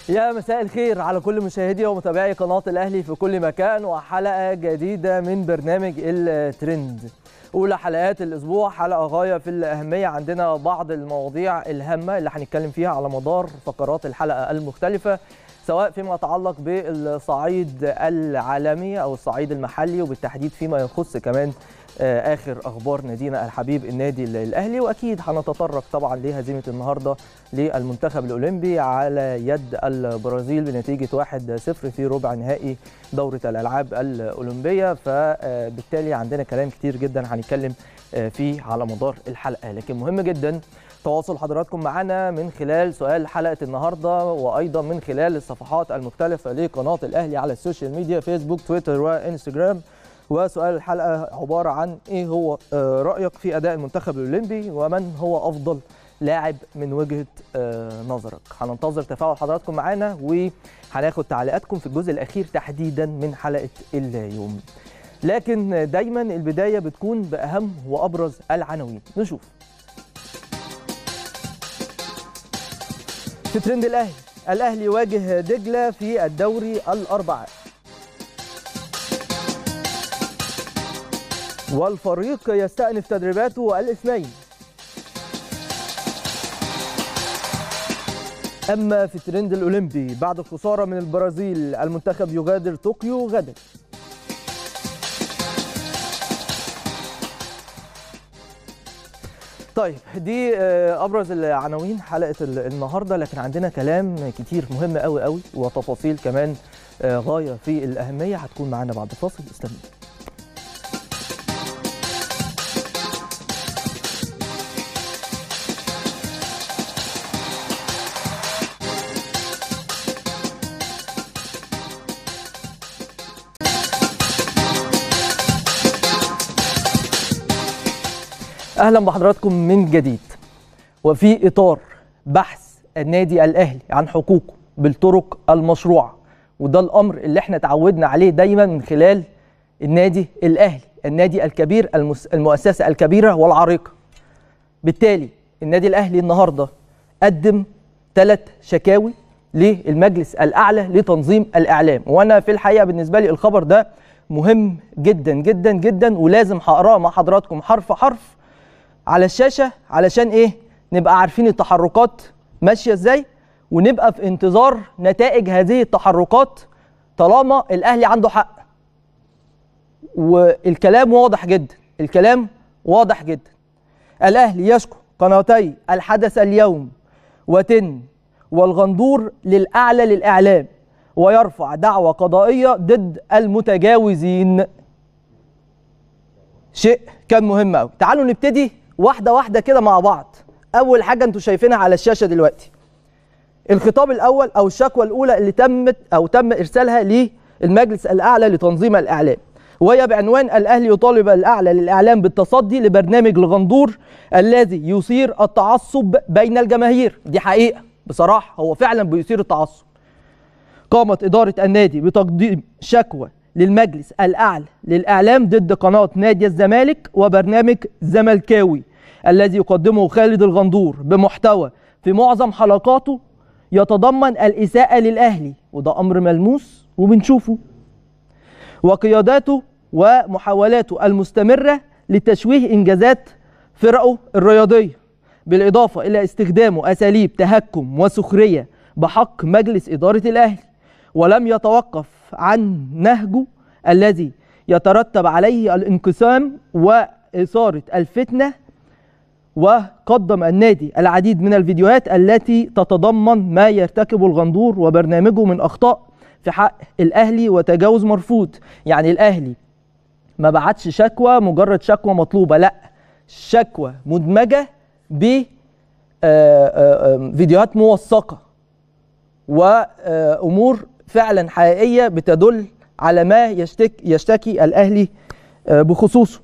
يا مساء الخير على كل مشاهدي ومتابعي قناة الأهلي في كل مكان وحلقة جديدة من برنامج الترند أولى حلقات الأسبوع حلقة غاية في الأهمية عندنا بعض المواضيع الهامة اللي هنتكلم فيها على مدار فقرات الحلقة المختلفة سواء فيما يتعلق بالصعيد العالمي أو الصعيد المحلي وبالتحديد فيما يخص كمان اخر اخبار نادينا الحبيب النادي الاهلي واكيد هنتطرق طبعا لهزيمه النهارده للمنتخب الاولمبي على يد البرازيل بنتيجه 1-0 في ربع نهائي دوره الالعاب الاولمبيه فبالتالي عندنا كلام كتير جدا هنتكلم فيه على مدار الحلقه لكن مهم جدا تواصل حضراتكم معنا من خلال سؤال حلقه النهارده وايضا من خلال الصفحات المختلفه لقناه الاهلي على السوشيال ميديا فيسبوك تويتر وانستجرام وسؤال الحلقه عباره عن ايه هو رايك في اداء المنتخب الاولمبي ومن هو افضل لاعب من وجهه نظرك هننتظر تفاعل حضراتكم معانا وهناخد تعليقاتكم في الجزء الاخير تحديدا من حلقه اليوم لكن دايما البدايه بتكون باهم وابرز العناوين نشوف في ترند الاهلي الاهلي يواجه دجله في الدوري الاربعاء والفريق يستأنف تدريباته الاثنين أما في الترند الأولمبي بعد الخسارة من البرازيل المنتخب يغادر طوكيو غدا طيب دي ابرز العناوين حلقه النهارده لكن عندنا كلام كتير مهم قوي قوي وتفاصيل كمان غايه في الاهميه هتكون معانا بعد فاصل استنوا اهلا بحضراتكم من جديد وفي اطار بحث النادي الاهلي عن حقوقه بالطرق المشروعه وده الامر اللي احنا تعودنا عليه دايما من خلال النادي الاهلي النادي الكبير المؤسسه الكبيره والعريقه بالتالي النادي الاهلي النهارده قدم ثلاث شكاوي للمجلس الاعلى لتنظيم الاعلام وانا في الحقيقه بالنسبه لي الخبر ده مهم جدا جدا جدا ولازم هقراه مع حضراتكم حرف حرف على الشاشه علشان ايه نبقى عارفين التحركات ماشيه ازاي ونبقى في انتظار نتائج هذه التحركات طالما الاهلي عنده حق والكلام واضح جدا الكلام واضح جدا الاهلي يشكو قناتي الحدث اليوم وتن والغندور للاعلى للاعلام ويرفع دعوى قضائيه ضد المتجاوزين شيء كان مهم قوي تعالوا نبتدي واحده واحده كده مع بعض اول حاجه انتوا شايفينها على الشاشه دلوقتي الخطاب الاول او الشكوى الاولى اللي تمت او تم ارسالها للمجلس الاعلى لتنظيم الاعلام وهي بعنوان الاهلي يطالب الاعلى للاعلام بالتصدي لبرنامج الغندور الذي يثير التعصب بين الجماهير دي حقيقه بصراحه هو فعلا بيثير التعصب قامت اداره النادي بتقديم شكوى للمجلس الأعلى للإعلام ضد قناة نادي الزمالك وبرنامج زملكاوي الذي يقدمه خالد الغندور بمحتوى في معظم حلقاته يتضمن الإساءة للأهلي وده أمر ملموس وبنشوفه وقياداته ومحاولاته المستمرة لتشويه إنجازات فرقه الرياضية بالإضافة إلى استخدامه أساليب تهكم وسخرية بحق مجلس إدارة الأهلي ولم يتوقف عن نهجه الذي يترتب عليه الانقسام وإثارة الفتنة وقدم النادي العديد من الفيديوهات التي تتضمن ما يرتكبه الغندور وبرنامجه من أخطاء في حق الأهلي وتجاوز مرفوض يعني الأهلي ما بعتش شكوى مجرد شكوى مطلوبة لا شكوى مدمجة ب فيديوهات موثقة وأمور فعلا حقيقيه بتدل على ما يشتكي, يشتكي الاهلي بخصوصه.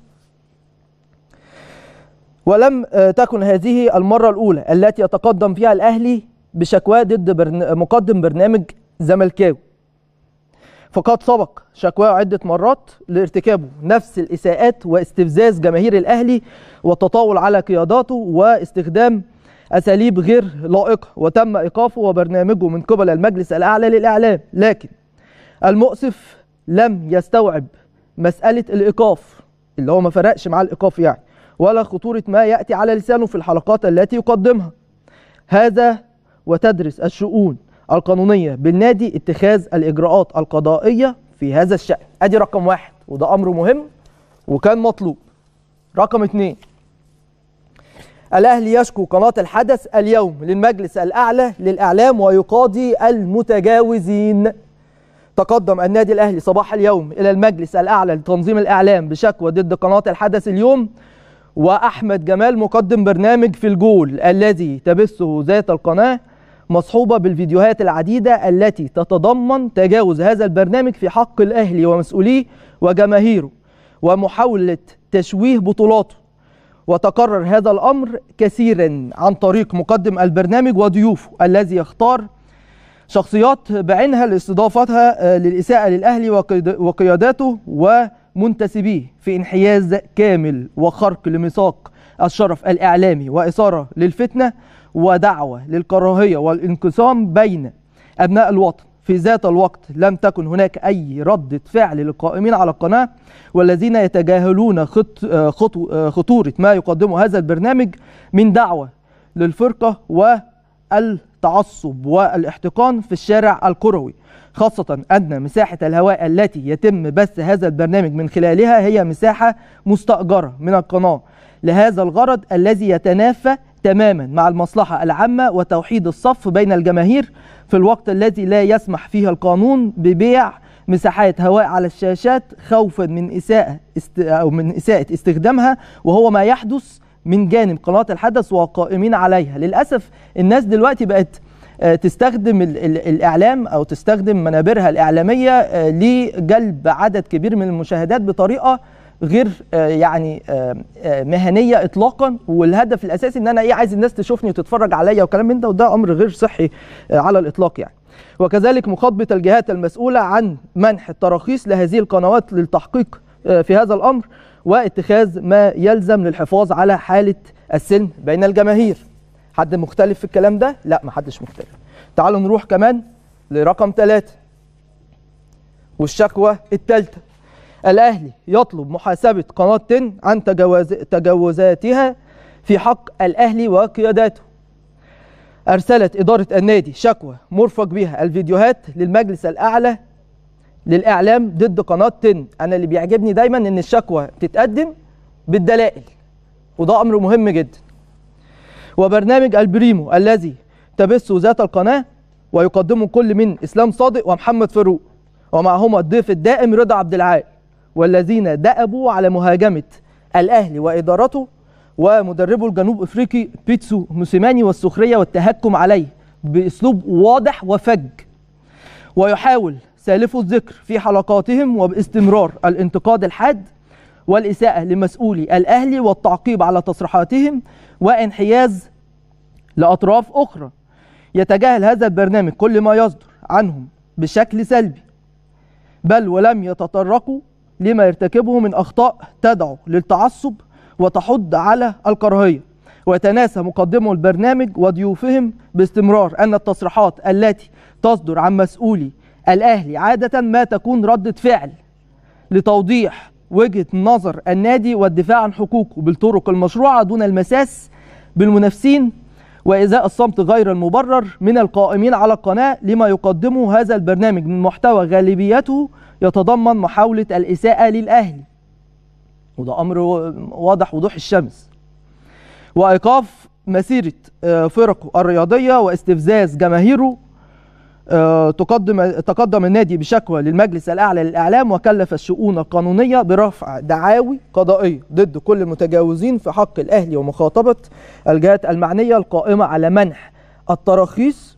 ولم تكن هذه المره الاولى التي يتقدم فيها الاهلي بشكوى ضد برن... مقدم برنامج زملكاوي. فقد سبق شكواه عده مرات لارتكابه نفس الاساءات واستفزاز جماهير الاهلي والتطاول على قياداته واستخدام اساليب غير لائقه وتم ايقافه وبرنامجه من قبل المجلس الاعلى للاعلام لكن المؤسف لم يستوعب مساله الايقاف اللي هو ما فرقش مع الايقاف يعني ولا خطوره ما ياتي على لسانه في الحلقات التي يقدمها هذا وتدرس الشؤون القانونيه بالنادي اتخاذ الاجراءات القضائيه في هذا الشان ادي رقم واحد وده امر مهم وكان مطلوب رقم اثنين الاهلي يشكو قناه الحدث اليوم للمجلس الاعلى للاعلام ويقاضي المتجاوزين تقدم النادي الاهلي صباح اليوم الى المجلس الاعلى لتنظيم الاعلام بشكوى ضد قناه الحدث اليوم واحمد جمال مقدم برنامج في الجول الذي تبثه ذات القناه مصحوبه بالفيديوهات العديده التي تتضمن تجاوز هذا البرنامج في حق الاهلي ومسؤوليه وجماهيره ومحاوله تشويه بطولاته وتكرر هذا الامر كثيرا عن طريق مقدم البرنامج وضيوفه الذي يختار شخصيات بعينها لاستضافتها للاساءه للاهلي وقياداته ومنتسبيه في انحياز كامل وخرق لميثاق الشرف الاعلامي واثاره للفتنه ودعوه للكراهيه والانقسام بين ابناء الوطن في ذات الوقت لم تكن هناك اي رده فعل للقائمين على القناه والذين يتجاهلون خط خطوره ما يقدمه هذا البرنامج من دعوه للفرقه والتعصب والاحتقان في الشارع الكروي خاصة أن مساحة الهواء التي يتم بث هذا البرنامج من خلالها هي مساحة مستأجرة من القناة لهذا الغرض الذي يتنافى تماما مع المصلحة العامة وتوحيد الصف بين الجماهير في الوقت الذي لا يسمح فيه القانون ببيع مساحات هواء على الشاشات خوفا من إساءة است... أو من إساءة استخدامها وهو ما يحدث من جانب قناة الحدث وقائمين عليها للأسف الناس دلوقتي بقت تستخدم ال ال الإعلام أو تستخدم منابرها الإعلامية لجلب عدد كبير من المشاهدات بطريقة غير يعني مهنيه اطلاقا والهدف الاساسي ان انا ايه عايز الناس تشوفني وتتفرج عليا وكلام من ده وده امر غير صحي على الاطلاق يعني وكذلك مخاطبه الجهات المسؤوله عن منح التراخيص لهذه القنوات للتحقيق في هذا الامر واتخاذ ما يلزم للحفاظ على حاله السلم بين الجماهير حد مختلف في الكلام ده لا ما حدش مختلف تعالوا نروح كمان لرقم ثلاثة والشكوى الثالثه الأهلي يطلب محاسبة قناة تن عن تجاوز تجاوزاتها في حق الأهلي وقياداته أرسلت إدارة النادي شكوى مرفق بها الفيديوهات للمجلس الأعلى للإعلام ضد قناة تن أنا اللي بيعجبني دايما إن الشكوى تتقدم بالدلائل وده أمر مهم جدا وبرنامج البريمو الذي تبث ذات القناة ويقدمه كل من إسلام صادق ومحمد فاروق ومعهما الضيف الدائم رضا عبد العال والذين دأبوا على مهاجمة الأهلي وإدارته ومدربه الجنوب إفريقي بيتسو موسيماني والسخرية والتهكم عليه بأسلوب واضح وفج ويحاول سالفو الذكر في حلقاتهم وباستمرار الانتقاد الحاد والإساءة لمسؤولي الأهلي والتعقيب على تصريحاتهم وانحياز لأطراف أخرى يتجاهل هذا البرنامج كل ما يصدر عنهم بشكل سلبي بل ولم يتطرقوا لما يرتكبه من أخطاء تدعو للتعصب وتحض على الكراهية ويتناسى مقدمو البرنامج وضيوفهم باستمرار أن التصريحات التي تصدر عن مسؤولي الأهلي عادة ما تكون ردة فعل لتوضيح وجهة نظر النادي والدفاع عن حقوقه بالطرق المشروعة دون المساس بالمنافسين وإزاء الصمت غير المبرر من القائمين على القناة لما يقدمه هذا البرنامج من محتوى غالبيته يتضمن محاولة الإساءة للأهلي وده أمر واضح وضوح الشمس وإيقاف مسيرة فرقه الرياضية واستفزاز جماهيره تقدم تقدم النادي بشكوى للمجلس الأعلى للإعلام وكلف الشؤون القانونية برفع دعاوي قضائية ضد كل المتجاوزين في حق الأهلي ومخاطبة الجهات المعنية القائمة على منح التراخيص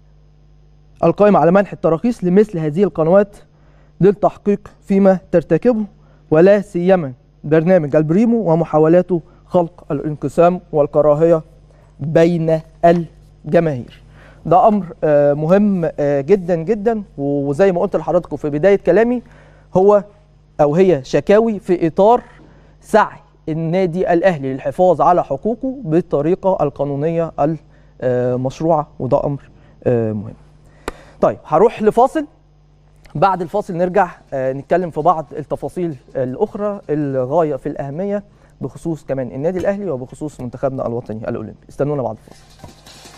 القائمة على منح التراخيص لمثل هذه القنوات للتحقيق فيما ترتكبه ولا سيما برنامج البريمو ومحاولاته خلق الانقسام والكراهية بين الجماهير ده امر مهم جدا جدا وزي ما قلت لحضراتكم في بدايه كلامي هو او هي شكاوي في اطار سعي النادي الاهلي للحفاظ على حقوقه بالطريقه القانونيه المشروعه وده امر آه، مهم. طيب هروح لفاصل بعد الفاصل نرجع آه، نتكلم في بعض التفاصيل الاخرى الغايه في الاهميه بخصوص كمان النادي الاهلي وبخصوص منتخبنا الوطني الاولمبي استنونا بعد الفاصل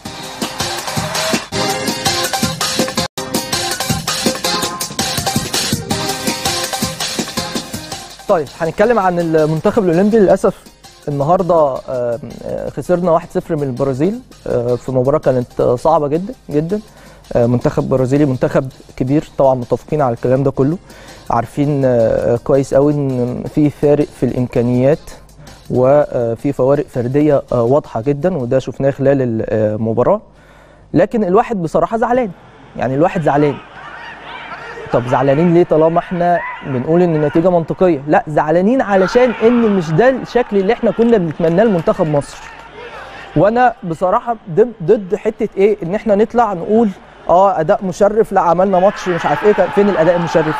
طيب هنتكلم عن المنتخب الاولمبي للاسف النهارده آه، آه، خسرنا 1-0 من البرازيل آه، في مباراه كانت آه، صعبه جدا جدا آه، منتخب برازيلي منتخب كبير طبعا متفقين على الكلام ده كله عارفين آه، كويس قوي ان في فارق في الامكانيات وفي فوارق فرديه آه، واضحه جدا وده شفناه خلال المباراه لكن الواحد بصراحه زعلان يعني الواحد زعلان طب زعلانين ليه طالما احنا بنقول ان النتيجه منطقيه لا زعلانين علشان ان مش ده الشكل اللي احنا كنا بنتمناه لمنتخب مصر وانا بصراحه ضد ضد حته ايه ان احنا نطلع نقول اه اداء مشرف لا عملنا ماتش مش عارف ايه كان فين الاداء المشرف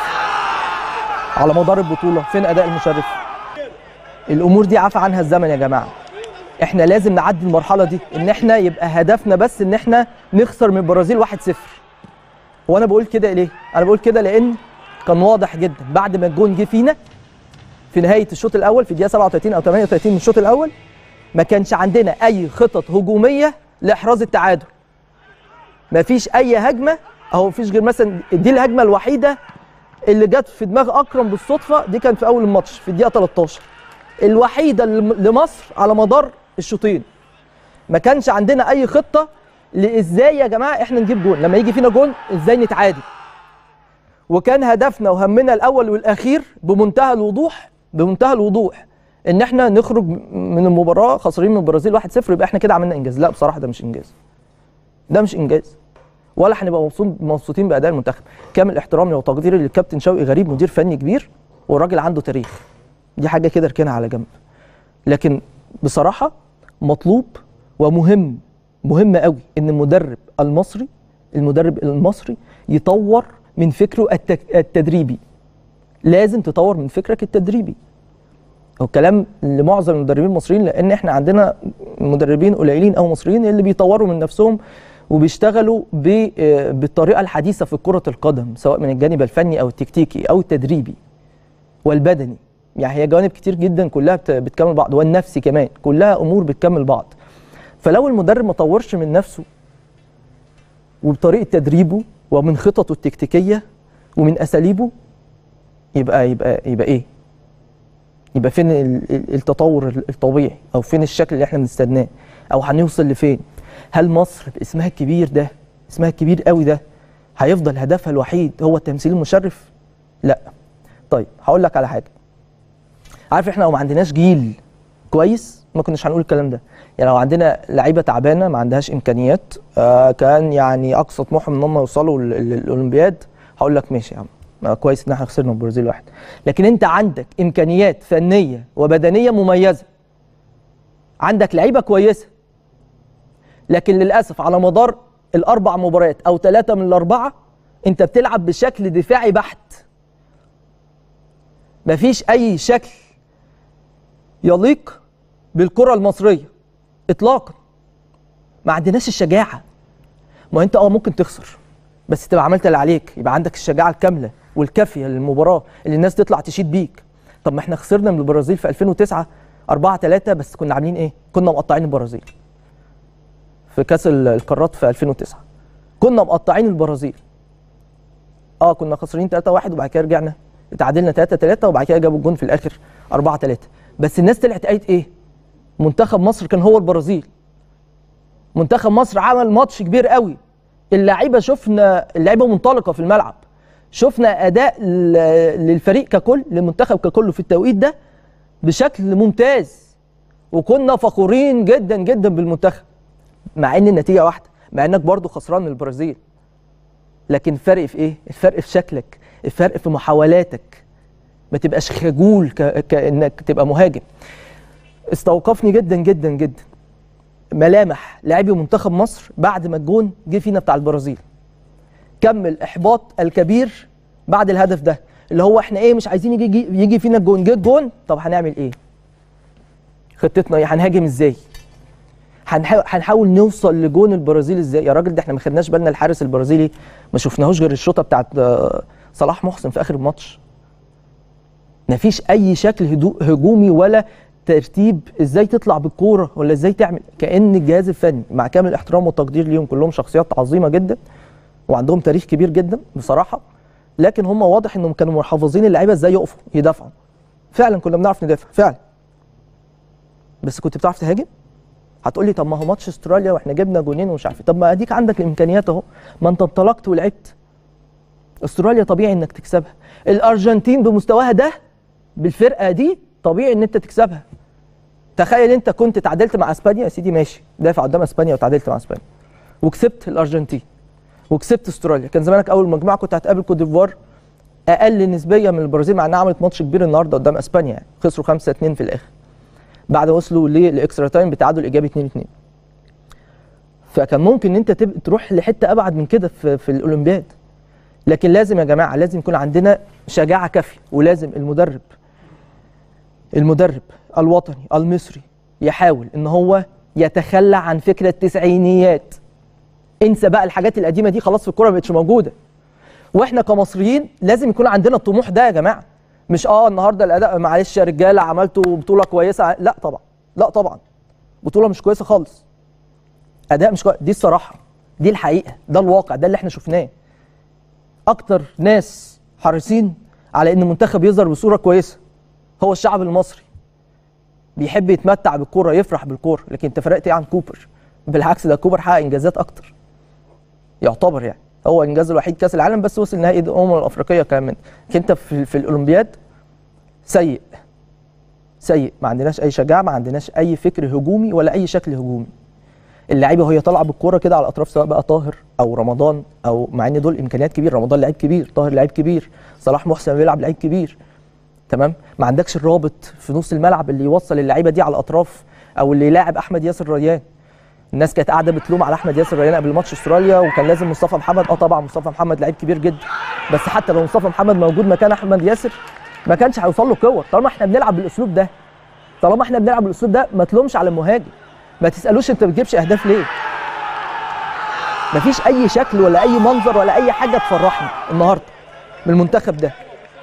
على مدار البطوله فين اداء المشرف الامور دي عفى عنها الزمن يا جماعه احنا لازم نعدي المرحله دي ان احنا يبقى هدفنا بس ان احنا نخسر من البرازيل 1-0 وانا بقول كده ليه انا بقول كده لان كان واضح جدا بعد ما الجون جه فينا في نهايه الشوط الاول في الدقيقه 37 او 38 من الشوط الاول ما كانش عندنا اي خطط هجوميه لاحراز التعادل ما فيش اي هجمه اهو ما فيش غير مثلا دي الهجمه الوحيده اللي جت في دماغ اكرم بالصدفه دي كانت في اول الماتش في الدقيقه 13 الوحيده لم- لمصر على مدار الشوطين ما كانش عندنا اي خطه لازاي يا جماعه احنا نجيب جون لما يجي فينا جون ازاي نتعادل وكان هدفنا وهمنا الاول والاخير بمنتهى الوضوح بمنتهى الوضوح ان احنا نخرج من المباراه خسرين من البرازيل 1-0 يبقى احنا كده عملنا انجاز لا بصراحه ده مش انجاز ده مش انجاز ولا هنبقى مبسوط- مبسوطين باداء المنتخب كامل احترامي وتقديري للكابتن شوقي غريب مدير فني كبير والراجل عنده تاريخ دي حاجه كده اركنها على جنب لكن بصراحه مطلوب ومهم مهم قوي ان المدرب المصري المدرب المصري يطور من فكره التك- التدريبي لازم تطور من فكرك التدريبي هو كلام لمعظم المدربين المصريين لان احنا عندنا مدربين قليلين او مصريين اللي بيطوروا من نفسهم وبيشتغلوا ب- آه، بالطريقه الحديثه في كره القدم سواء من الجانب الفني او التكتيكي او التدريبي والبدني يعني هي جوانب كتير جدا كلها بت- بتكمل بعض والنفسي كمان كلها امور بتكمل بعض فلو المدرب ما طورش من نفسه وبطريقه تدريبه ومن خططه التكتيكيه ومن اساليبه يبقى يبقى يبقى ايه؟ يبقى فين ال- ال- التطور الطبيعي او فين الشكل اللي احنا بنستناه او هنوصل لفين؟ هل مصر باسمها الكبير ده اسمها الكبير قوي ده هيفضل هدفها الوحيد هو التمثيل المشرف؟ لا طيب هقول لك على حاجه عارف احنا لو ما عندناش جيل كويس ما كناش هنقول الكلام ده يعني لو عندنا لعيبه تعبانه ما عندهاش امكانيات آه كان يعني اقصى طموحهم ان هم يوصلوا لل- للاولمبياد هقول لك ماشي يا عم ما كويس ان احنا خسرنا البرازيل واحد لكن انت عندك امكانيات فنيه وبدنيه مميزه عندك لعيبه كويسه لكن للاسف على مدار الاربع مباريات او ثلاثه من الاربعه انت بتلعب بشكل دفاعي بحت مفيش اي شكل يليق بالكره المصريه اطلاقا ما عندناش الشجاعه ما انت اه ممكن تخسر بس تبقى عملت اللي عليك يبقى عندك الشجاعه الكامله والكافيه للمباراه اللي الناس تطلع تشيد بيك طب ما احنا خسرنا من البرازيل في 2009 4 3 بس كنا عاملين ايه كنا مقطعين البرازيل في كاس ال- القارات في 2009 كنا مقطعين البرازيل اه كنا خسرانين 3 1 وبعد كده رجعنا اتعادلنا 3 3 وبعد كده جابوا الجون في الاخر 4 3 بس الناس طلعت قالت ايه منتخب مصر كان هو البرازيل منتخب مصر عمل ماتش كبير قوي اللعيبه شفنا اللعيبه منطلقه في الملعب شفنا اداء ل- للفريق ككل للمنتخب ككل في التوقيت ده بشكل ممتاز وكنا فخورين جدا جدا بالمنتخب مع ان النتيجه واحده مع انك برضو خسران من البرازيل لكن الفرق في ايه الفرق في شكلك الفرق في محاولاتك ما تبقاش خجول ك... كانك تبقى مهاجم استوقفني جدا جدا جدا ملامح لاعبي منتخب مصر بعد ما الجون جه فينا بتاع البرازيل كم الاحباط الكبير بعد الهدف ده اللي هو احنا ايه مش عايزين يجي يجي, يجي فينا الجون جه الجون طب هنعمل ايه خطتنا ايه هنهاجم ازاي هنحاول هنحاول نوصل لجون البرازيل ازاي يا راجل ده احنا ما خدناش بالنا الحارس البرازيلي ما شفناهوش غير الشوطه بتاعت آه، صلاح محسن في اخر الماتش مفيش اي شكل هدوء هجومي ولا ترتيب ازاي تطلع بالكوره ولا ازاي تعمل كان الجهاز الفني مع كامل الاحترام والتقدير ليهم كلهم شخصيات عظيمه جدا وعندهم تاريخ كبير جدا بصراحه لكن هم واضح انهم كانوا محافظين اللعيبه ازاي يقفوا يدافعوا فعلا كنا بنعرف ندافع فعلا بس كنت بتعرف تهاجم هتقول لي طب ما هو ماتش استراليا واحنا جبنا جونين ومش عارف إيه. طب ما اديك عندك الامكانيات اهو ما انت انطلقت ولعبت استراليا طبيعي انك تكسبها الارجنتين بمستواها ده بالفرقه دي طبيعي ان انت تكسبها تخيل انت كنت تعادلت مع اسبانيا يا سيدي ماشي دافع قدام اسبانيا وتعادلت مع اسبانيا وكسبت الارجنتين وكسبت استراليا كان زمانك اول مجموعه كنت هتقابل كوت ديفوار اقل نسبيا من البرازيل مع انها عملت ماتش كبير النهارده قدام اسبانيا يعني خسروا 5 2 في الاخر بعد ما وصلوا للاكسترا تايم بتعادل ايجابي 2 2 فكان ممكن ان انت تب... تروح لحته ابعد من كده في, في الاولمبياد لكن لازم يا جماعه لازم يكون عندنا شجاعه كافيه ولازم المدرب المدرب الوطني المصري يحاول ان هو يتخلى عن فكره التسعينيات انسى بقى الحاجات القديمه دي خلاص في الكوره ما بقتش موجوده واحنا كمصريين لازم يكون عندنا الطموح ده يا جماعه مش اه النهارده الاداء معلش يا رجاله عملتوا بطوله كويسه لا طبعا لا طبعا بطوله مش كويسه خالص اداء مش كويس دي الصراحه دي الحقيقه ده الواقع ده اللي احنا شفناه اكتر ناس حريصين على ان المنتخب يظهر بصوره كويسه هو الشعب المصري بيحب يتمتع بالكوره يفرح بالكوره لكن انت فرقت ايه عن كوبر بالعكس ده كوبر حقق انجازات اكتر يعتبر يعني هو انجاز الوحيد كاس العالم بس وصل نهائي الامم الافريقيه كمان لكن انت في, في الاولمبياد سيء سيء ما عندناش اي شجاعه ما عندناش اي فكر هجومي ولا اي شكل هجومي اللعيبه وهي طالعه بالكوره كده على الاطراف سواء بقى طاهر او رمضان او مع ان دول امكانيات كبيره رمضان لعيب كبير طاهر لعيب كبير صلاح محسن بيلعب لعيب كبير تمام ما عندكش الرابط في نص الملعب اللي يوصل اللعيبه دي على الاطراف او اللي يلاعب احمد ياسر ريان الناس كانت قاعده بتلوم على احمد ياسر ريان قبل ماتش استراليا وكان لازم مصطفى محمد اه طبعا مصطفى محمد لعيب كبير جدا بس حتى لو مصطفى محمد موجود مكان احمد ياسر ما كانش هيوصل له كور طالما احنا بنلعب بالاسلوب ده طالما احنا بنلعب بالاسلوب ده ما تلومش على المهاجم ما تسالوش انت ما بتجيبش اهداف ليه مفيش اي شكل ولا اي منظر ولا اي حاجه تفرحني النهارده من المنتخب ده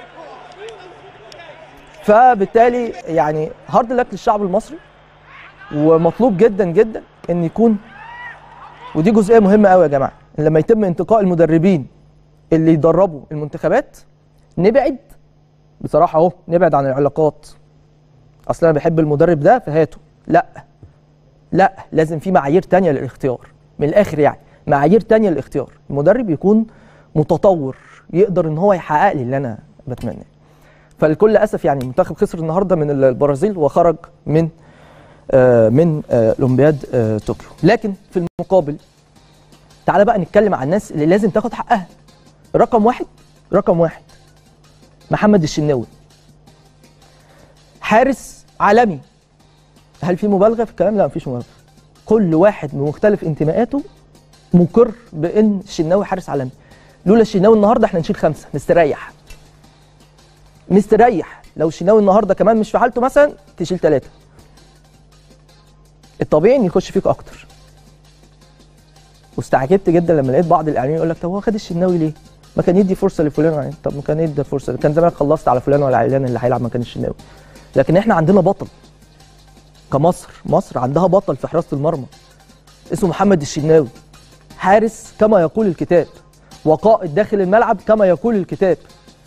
فبالتالي يعني هارد لك للشعب المصري ومطلوب جدا جدا ان يكون ودي جزئيه مهمه قوي يا جماعه إن لما يتم انتقاء المدربين اللي يدربوا المنتخبات نبعد بصراحه اهو نبعد عن العلاقات اصل انا بحب المدرب ده فهاته لا لا لازم في معايير تانية للاختيار من الاخر يعني معايير تانية للاختيار المدرب يكون متطور يقدر ان هو يحقق لي اللي انا بتمناه فالكل اسف يعني المنتخب خسر النهارده من البرازيل وخرج من آه، من آه، اولمبياد آه، طوكيو لكن في المقابل تعالى بقى نتكلم عن الناس اللي لازم تاخد حقها رقم واحد رقم واحد محمد الشناوي حارس عالمي هل في مبالغه في الكلام لا مفيش مبالغه كل واحد بمختلف انتماءاته مقر بان الشناوي حارس عالمي لولا الشناوي النهارده احنا نشيل خمسه مستريح مستريح لو الشناوي النهارده كمان مش في حالته مثلا تشيل ثلاثه الطبيعي ان يخش فيك اكتر واستعجبت جدا لما لقيت بعض الاعلاميين يقول لك طب هو خد الشناوي ليه؟ ما كان يدي فرصه لفلان وعلان طب ما كان يدي فرصه كان زمانك خلصت على فلان ولا علان اللي هيلعب مكان الشناوي لكن احنا عندنا بطل كمصر مصر عندها بطل في حراسه المرمى اسمه محمد الشناوي حارس كما يقول الكتاب وقائد داخل الملعب كما يقول الكتاب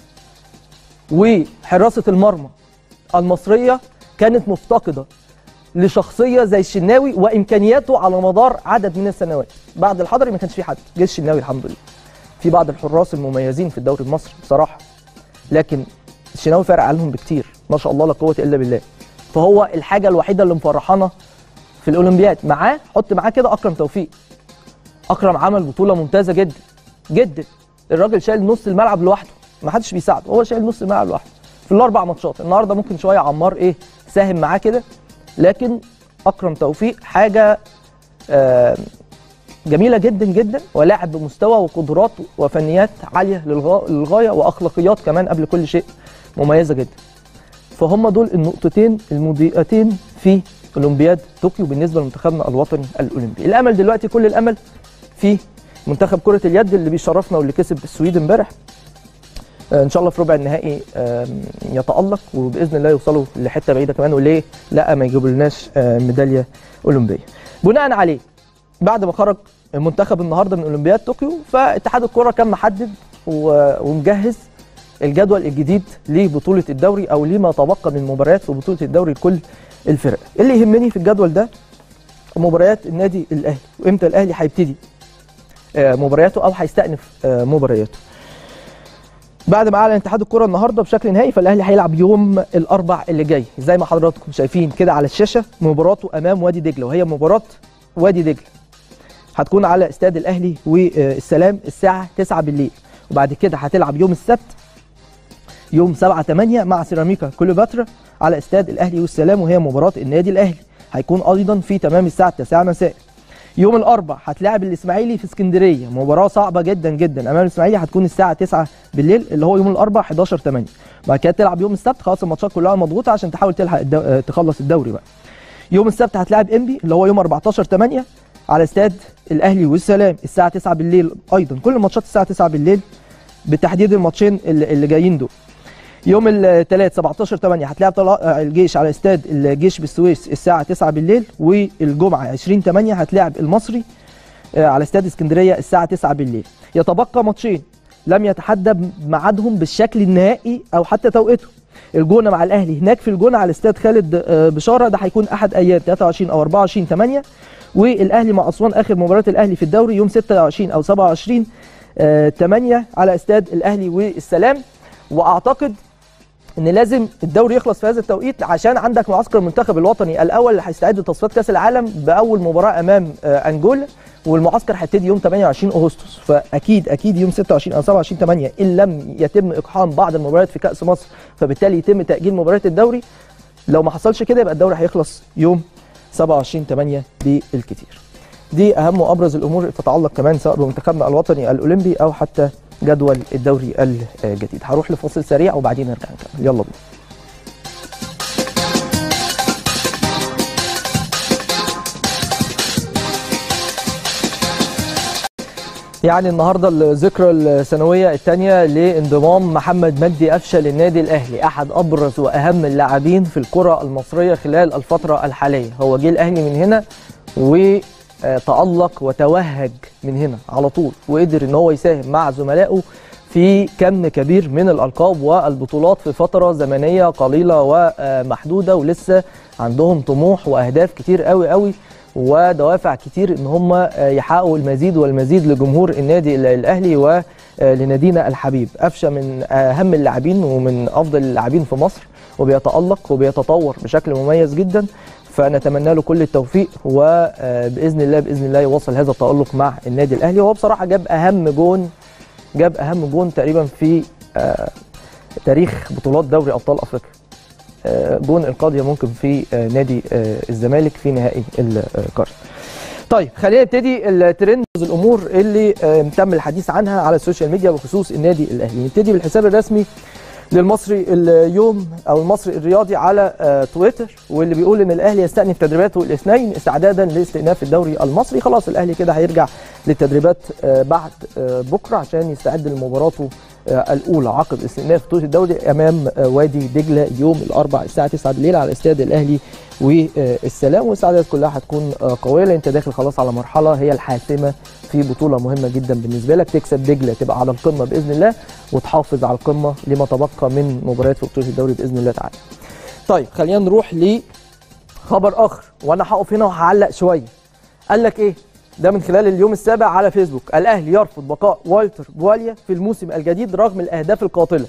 وحراسه المرمى المصريه كانت مفتقده لشخصيه زي الشناوي وامكانياته على مدار عدد من السنوات بعد الحضري ما كانش في حد جه الشناوي الحمد لله في بعض الحراس المميزين في الدوري المصري بصراحه لكن الشناوي فارق عنهم بكتير ما شاء الله لا قوه الا بالله فهو الحاجه الوحيده اللي مفرحانا في الاولمبياد معاه حط معاه كده اكرم توفيق اكرم عمل بطوله ممتازه جدا جدا الراجل شايل نص الملعب لوحده ما حدش بيساعده هو شايل نص الملعب لوحده في الاربع ماتشات النهارده ممكن شويه عمار ايه ساهم معاه كده لكن اكرم توفيق حاجه آه، جميله جدا جدا ولاعب بمستوى وقدرات وفنيات عاليه للغا- للغايه واخلاقيات كمان قبل كل شيء مميزه جدا فهم دول النقطتين المضيئتين في اولمبياد طوكيو بالنسبه لمنتخبنا الوطني الاولمبي الامل دلوقتي كل الامل في منتخب كره اليد اللي بيشرفنا واللي كسب السويد امبارح آه، ان شاء الله في ربع النهائي آم، يتالق وباذن الله يوصلوا لحته بعيده كمان وليه لا ما يجيبوا لناش آه، ميداليه اولمبيه بناء عليه بعد ما خرج المنتخب النهارده من اولمبياد طوكيو فاتحاد الكره كان محدد و- ومجهز الجدول الجديد لبطوله الدوري او لما تبقى من مباريات في بطوله الدوري لكل الفرق اللي يهمني في الجدول ده مباريات النادي الاهلي وامتى الاهلي هيبتدي آه، مبارياته او هيستأنف آه، مبارياته بعد ما اعلن اتحاد الكره النهارده بشكل نهائي فالاهلي هيلعب يوم الاربع اللي جاي زي ما حضراتكم شايفين كده على الشاشه مباراته امام وادي دجله وهي مباراه وادي دجله هتكون على استاد الاهلي والسلام الساعه 9 بالليل وبعد كده هتلعب يوم السبت يوم 7 8 مع سيراميكا كليوباترا على استاد الاهلي والسلام وهي مباراه النادي الاهلي هيكون ايضا في تمام الساعه 9 مساء يوم الاربع هتلاعب الاسماعيلي في اسكندريه مباراه صعبه جدا جدا امام الاسماعيلي هتكون الساعه 9 بالليل اللي هو يوم الاربع 11 8 بعد كده تلعب يوم السبت خلاص الماتشات كلها مضغوطه عشان تحاول تلحق الدو... آه، تخلص الدوري بقى يوم السبت هتلاعب انبي اللي هو يوم 14 8 على استاد الاهلي والسلام الساعه 9 بالليل ايضا كل الماتشات الساعه 9 بالليل بتحديد الماتشين اللي اللي جايين دول يوم الثلاث 17 8 هتلاعب طلائع الجيش على استاد الجيش بالسويس الساعه 9 بالليل والجمعه 20 8 هتلاعب المصري آه، على استاد اسكندريه الساعه 9 بالليل يتبقى ماتشين لم يتحدد ميعادهم بالشكل النهائي او حتى توقيتهم الجونه مع الاهلي هناك في الجونه على استاد خالد آه، بشاره ده هيكون احد ايام 23 او 24 8 والاهلي مع اسوان اخر مباراه الاهلي في الدوري يوم 26 او 27 آه، 8 على استاد الاهلي والسلام واعتقد ان لازم الدوري يخلص في هذا التوقيت عشان عندك معسكر المنتخب الوطني الاول اللي هيستعد لتصفيات كاس العالم باول مباراه امام آه، انجولا والمعسكر هيبتدي يوم 28 اغسطس فاكيد اكيد يوم 26 او 27 8 ان لم يتم اقحام بعض المباريات في كاس مصر فبالتالي يتم تاجيل مباريات الدوري لو ما حصلش كده يبقى الدوري هيخلص يوم 27 8 بالكثير دي اهم وابرز الامور اللي تتعلق كمان سواء بمنتخبنا الوطني الاولمبي او حتى جدول الدوري الجديد هروح لفاصل سريع وبعدين نرجع نكمل يلا بينا يعني النهارده الذكرى السنويه الثانيه لانضمام محمد مجدي قفشه للنادي الاهلي احد ابرز واهم اللاعبين في الكره المصريه خلال الفتره الحاليه هو جه الاهلي من هنا وتالق وتوهج من هنا على طول وقدر ان هو يساهم مع زملائه في كم كبير من الالقاب والبطولات في فتره زمنيه قليله ومحدوده ولسه عندهم طموح واهداف كتير قوي قوي ودوافع كتير ان هم يحققوا المزيد والمزيد لجمهور النادي الاهلي ولنادينا الحبيب قفشه من اهم اللاعبين ومن افضل اللاعبين في مصر وبيتالق وبيتطور بشكل مميز جدا فنتمنى له كل التوفيق وباذن الله باذن الله يواصل هذا التالق مع النادي الاهلي وهو بصراحه جاب اهم جون جاب اهم جون تقريبا في تاريخ بطولات دوري ابطال افريقيا جون القاضيه ممكن في نادي الزمالك في نهائي القرن. طيب خلينا نبتدي الترند الامور اللي تم الحديث عنها على السوشيال ميديا بخصوص النادي الاهلي. نبتدي بالحساب الرسمي للمصري اليوم او المصري الرياضي على تويتر واللي بيقول ان الاهلي يستأنف تدريباته الاثنين استعدادا لاستئناف الدوري المصري خلاص الاهلي كده هيرجع للتدريبات بعد بكره عشان يستعد لمباراته الاولى عقب استئناف بطوله الدوري امام وادي دجله يوم الاربعاء الساعه 9 بالليل على استاد الاهلي والسلام والاستعدادات كلها هتكون قويه لان انت داخل خلاص على مرحله هي الحاسمه في بطوله مهمه جدا بالنسبه لك تكسب دجله تبقى على القمه باذن الله وتحافظ على القمه لما تبقى من مباريات في بطوله الدوري باذن الله تعالى. طيب خلينا نروح لخبر اخر وانا هقف هنا وهعلق شويه. قال لك ايه؟ ده من خلال اليوم السابع على فيسبوك الاهلي يرفض بقاء والتر بواليا في الموسم الجديد رغم الاهداف القاتله.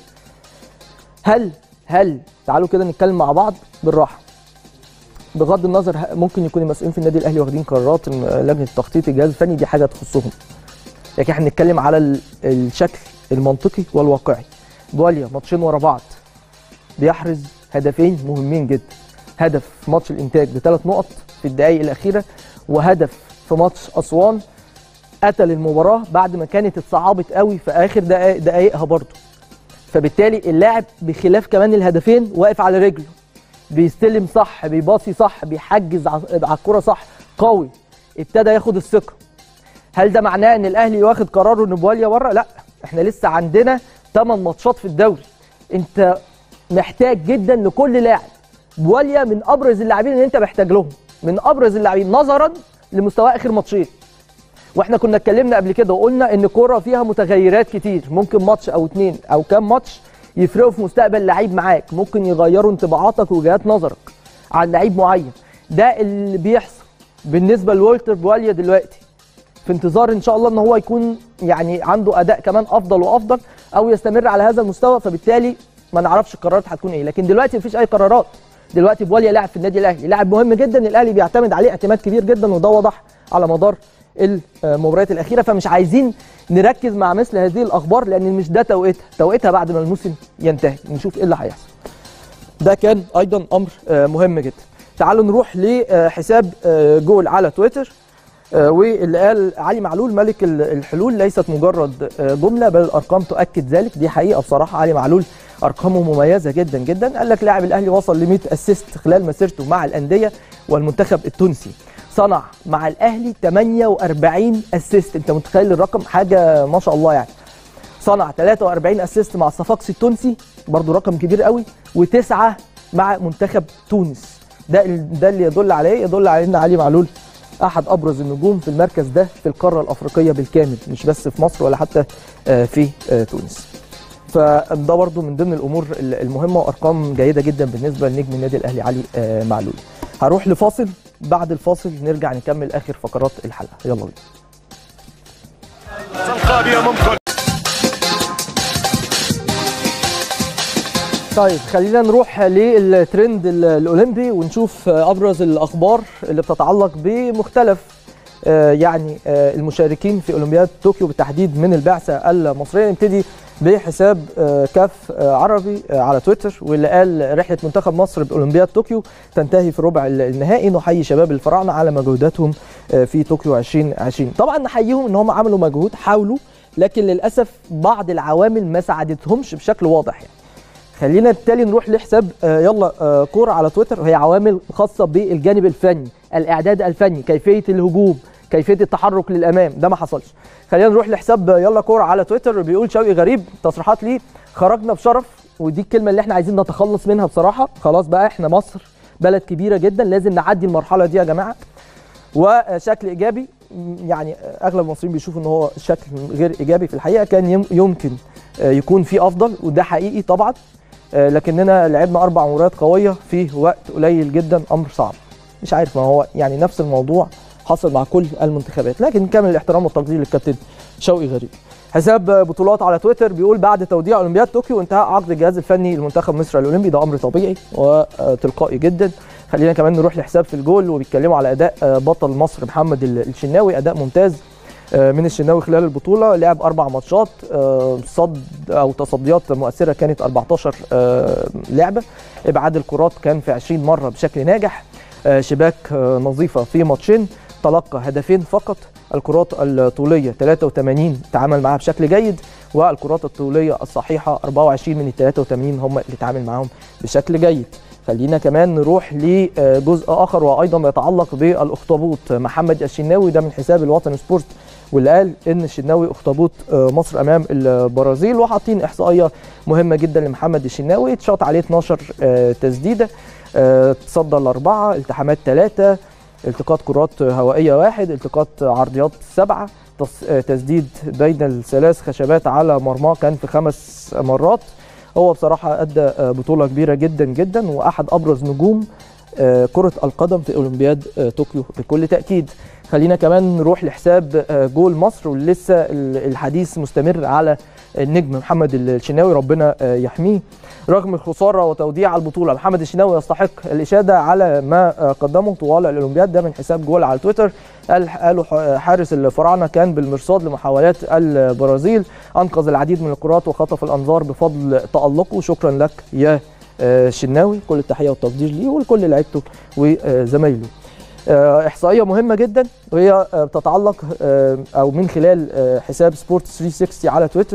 هل هل تعالوا كده نتكلم مع بعض بالراحه. بغض النظر ممكن يكون المسؤولين في النادي الاهلي واخدين قرارات لجنه التخطيط الجهاز الفني دي حاجه تخصهم. لكن احنا بنتكلم على الشكل المنطقي والواقعي. بواليا ماتشين ورا بعض بيحرز هدفين مهمين جدا. هدف في ماتش الانتاج بثلاث نقط في الدقائق الاخيره وهدف في ماتش اسوان قتل المباراه بعد ما كانت اتصعبت قوي في اخر دقائق دقائقها برضه. فبالتالي اللاعب بخلاف كمان الهدفين واقف على رجله بيستلم صح بيباصي صح بيحجز ع- على الكره صح قوي ابتدى ياخد الثقه هل ده معناه ان الاهلي واخد قراره ان بواليا بره لا احنا لسه عندنا 8 ماتشات في الدوري انت محتاج جدا لكل لاعب بواليا من ابرز اللاعبين اللي انت محتاج لهم من ابرز اللاعبين نظرا لمستوى اخر ماتشين واحنا كنا اتكلمنا قبل كده وقلنا ان الكوره فيها متغيرات كتير ممكن ماتش او اتنين او كام ماتش يفرقوا في مستقبل لعيب معاك ممكن يغيروا انطباعاتك ووجهات نظرك عن لعيب معين ده اللي بيحصل بالنسبه لولتر بواليا دلوقتي في انتظار ان شاء الله ان هو يكون يعني عنده اداء كمان افضل وافضل او يستمر على هذا المستوى فبالتالي ما نعرفش القرارات هتكون ايه لكن دلوقتي مفيش اي قرارات دلوقتي بواليا لاعب في النادي الاهلي لاعب مهم جدا الاهلي بيعتمد عليه اعتماد كبير جدا وده واضح على مدار المباريات الاخيره فمش عايزين نركز مع مثل هذه الاخبار لان مش ده توقيتها توقيتها بعد ما الموسم ينتهي نشوف ايه اللي هيحصل ده كان ايضا امر آه، مهم جدا تعالوا نروح لحساب آه، جول على تويتر آه، واللي قال علي معلول ملك ال- الحلول ليست مجرد آه، جمله بل الارقام تؤكد ذلك دي حقيقه بصراحه علي معلول ارقامه مميزه جدا جدا قال لك لاعب الاهلي وصل ل 100 اسيست خلال مسيرته مع الانديه والمنتخب التونسي صنع مع الاهلي 48 اسيست انت متخيل الرقم حاجه ما شاء الله يعني صنع 43 اسيست مع الصفاقسي التونسي برضو رقم كبير قوي وتسعه مع منتخب تونس ده ال- ده اللي يدل على ايه يدل على ان علي معلول احد ابرز النجوم في المركز ده في القاره الافريقيه بالكامل مش بس في مصر ولا حتى آه، في آه، تونس فده برضو من ضمن الامور ال- المهمه وارقام جيده جدا بالنسبه لنجم النادي الاهلي علي آه، معلول هروح لفاصل بعد الفاصل نرجع نكمل اخر فقرات الحلقه يلا بينا القادمة ممكن طيب خلينا نروح للترند ال- الاولمبي ونشوف ابرز الاخبار اللي بتتعلق بمختلف آه، يعني آه، المشاركين في اولمبياد طوكيو بالتحديد من البعثه المصريه نبتدي بحساب آه، كاف آه، عربي آه، على تويتر واللي قال رحله منتخب مصر باولمبياد طوكيو تنتهي في الربع النهائي نحيي شباب الفراعنه على مجهوداتهم آه، في طوكيو 2020 طبعا نحييهم ان هم عملوا مجهود حاولوا لكن للاسف بعض العوامل ما ساعدتهمش بشكل واضح يعني خلينا بالتالي نروح لحساب آه، يلا آه، كوره على تويتر وهي عوامل خاصه بالجانب الفني الاعداد الفني كيفيه الهجوم كيفيه التحرك للامام ده ما حصلش خلينا نروح لحساب آه، يلا كوره على تويتر بيقول شوقي غريب تصريحات ليه خرجنا بشرف ودي الكلمه اللي احنا عايزين نتخلص منها بصراحه خلاص بقى احنا مصر بلد كبيره جدا لازم نعدي المرحله دي يا جماعه وشكل ايجابي م، يعني اغلب المصريين بيشوفوا ان هو شكل غير ايجابي في الحقيقه كان يم- يمكن آه، يكون فيه افضل وده حقيقي طبعا آه، لكننا لعبنا اربع مباريات قويه في وقت قليل جدا امر صعب مش عارف ما هو يعني نفس الموضوع حصل مع كل المنتخبات لكن كامل الاحترام والتقدير للكابتن شوقي غريب حساب بطولات على تويتر بيقول بعد توديع اولمبياد طوكيو انتهى عقد الجهاز الفني لمنتخب مصر الاولمبي ده امر طبيعي وتلقائي جدا خلينا كمان نروح لحساب في الجول وبيتكلموا على اداء بطل مصر محمد الشناوي اداء ممتاز من الشناوي خلال البطوله لعب اربع ماتشات صد او تصديات مؤثره كانت 14 لعبه ابعاد الكرات كان في 20 مره بشكل ناجح شباك نظيفه في ماتشين تلقى هدفين فقط الكرات الطوليه 83 تعامل معها بشكل جيد والكرات الطوليه الصحيحه 24 من ال 83 هم اللي تعامل معاهم بشكل جيد خلينا كمان نروح لجزء اخر وايضا يتعلق بالاخطبوط محمد الشناوي ده من حساب الوطن سبورت واللي قال ان الشناوي اخطبوط مصر امام البرازيل وحاطين احصائيه مهمه جدا لمحمد الشناوي اتشاط عليه 12 تسديده تصدى الاربعه التحامات ثلاثه التقاط كرات هوائيه واحد التقاط عرضيات سبعه تسديد بين الثلاث خشبات على مرماه كان في خمس مرات هو بصراحه ادى بطوله كبيره جدا جدا واحد ابرز نجوم كره القدم في اولمبياد طوكيو بكل تاكيد خلينا كمان نروح لحساب جول مصر ولسه الحديث مستمر على النجم محمد الشناوي ربنا يحميه رغم الخساره وتوديع البطوله محمد الشناوي يستحق الاشاده على ما قدمه طوال الاولمبياد ده من حساب جول على تويتر قال قالوا حارس الفراعنه كان بالمرصاد لمحاولات البرازيل انقذ العديد من الكرات وخطف الانظار بفضل تالقه شكرا لك يا شناوي كل التحيه والتقدير ليه ولكل لعيبته وزمايله احصائيه مهمه جدا وهي بتتعلق او من خلال حساب سبورت 360 على تويتر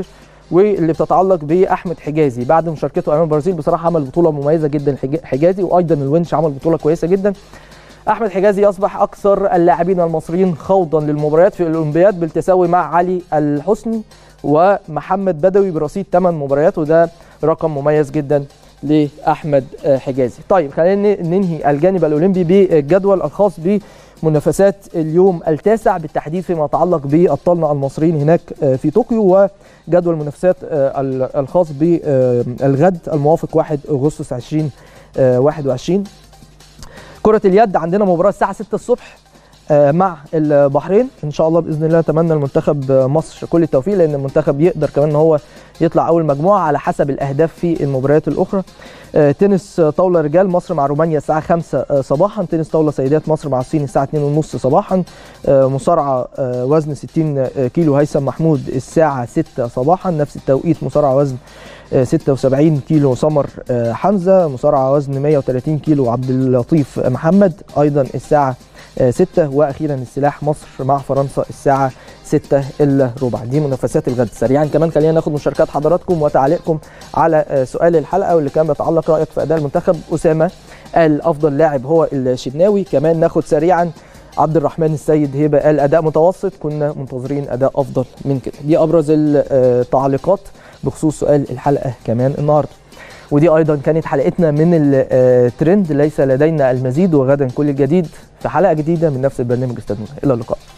واللي بتتعلق باحمد حجازي بعد مشاركته امام البرازيل بصراحه عمل بطوله مميزه جدا حج- حجازي وايضا الونش عمل بطوله كويسه جدا احمد حجازي يصبح اكثر اللاعبين المصريين خوضا للمباريات في الاولمبياد بالتساوي مع علي الحسني ومحمد بدوي برصيد 8 مباريات وده رقم مميز جدا لاحمد آه، حجازي طيب خلينا ننهي الجانب الاولمبي بالجدول الخاص بمنافسات اليوم التاسع بالتحديد فيما يتعلق بابطالنا المصريين هناك آه، في طوكيو وجدول المنافسات آه، ال- الخاص بالغد الموافق 1 اغسطس 2021 كرة اليد عندنا مباراة الساعة 6 الصبح آه، مع البحرين ان شاء الله باذن الله اتمنى المنتخب مصر كل التوفيق لان المنتخب يقدر كمان ان هو يطلع اول مجموعه على حسب الاهداف في المباريات الاخرى آه، تنس طاوله رجال مصر مع رومانيا الساعه 5 صباحا تنس طاوله سيدات مصر مع الصين الساعه 2:30 صباحا آه، مصارعه آه، وزن 60 كيلو هيثم محمود الساعه 6 صباحا نفس التوقيت مصارعه وزن آه، 76 كيلو سمر آه، حمزه مصارعه وزن 130 كيلو عبد اللطيف محمد ايضا الساعه 6 واخيرا السلاح مصر مع فرنسا الساعه 6 الا ربع دي منافسات الغد سريعا كمان خلينا ناخد مشاركات حضراتكم وتعليقكم على آه، سؤال الحلقه واللي كان بيتعلق رايك في اداء المنتخب اسامه قال افضل لاعب هو الشناوي كمان ناخد سريعا عبد الرحمن السيد هبه قال اداء متوسط كنا منتظرين اداء افضل من كده دي ابرز التعليقات بخصوص سؤال الحلقه كمان النهارده ودي ايضا كانت حلقتنا من الترند ليس لدينا المزيد وغدا كل الجديد في حلقه جديده من نفس البرنامج استاذ الى اللقاء